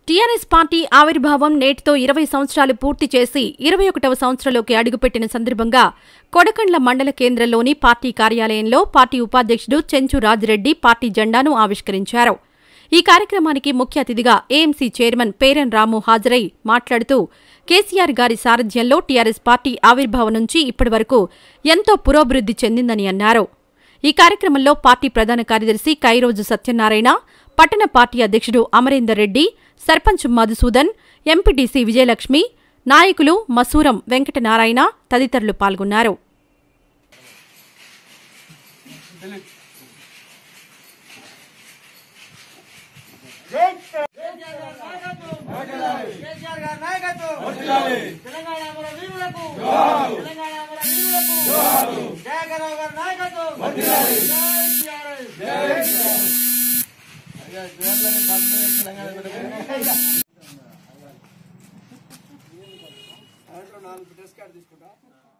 TRS party ఆవిర్భావం నేటితో ఇరవై సంవత్సరాలు పూర్తి చేసి ఇరవై ఒకటవ సంవత్సరంలోకి అడుగుపెట్టిన సందర్భంగా కొడకండ్ల మండల కేంద్రంలోని పార్టీ కార్యాలయంలో పార్టీ ఉపాధ్యక్షుడు చెంచు రాజిరెడ్డి పార్టీ జెండాను ఆవిష్కరించారు ఈ కార్యక్రమానికి ముఖ్య అతిథిగా ఏఎంసీ చైర్మన్ పేరన్ రాము హాజరై మాట్లాడుతూ కేసీఆర్ గారి సారథ్యంలో టీఆర్ఎస్ పార్టీ ఆవిర్భావం నుంచి ఇప్పటివరకు ఎంతో పురోభివృద్ధి చెందిందని అన్నారు ఈ కార్యక్రమంలో పార్టీ ప్రధాన కార్యదర్శి కైరోజు సత్యనారాయణ పట్టణ పార్టీ అధ్యక్షుడు అమరేందర్ రెడ్డి సర్పంచ్ మధుసూదన్ ఎంపీటీసీ విజయలక్ష్మి నాయకులు మసూరం వెంకటనారాయణ తదితరులు పాల్గొన్నారు కేసీఆర్ గారి నాయకత్వం తెలంగాణ అమర వీరులకు తెలంగాణ అమర వీరులకు జయకరావు గారి నాయకత్వం జై టీఆర్ఎస్. నాలుగు డ్రెస్ కార్డు తీసుకుంటా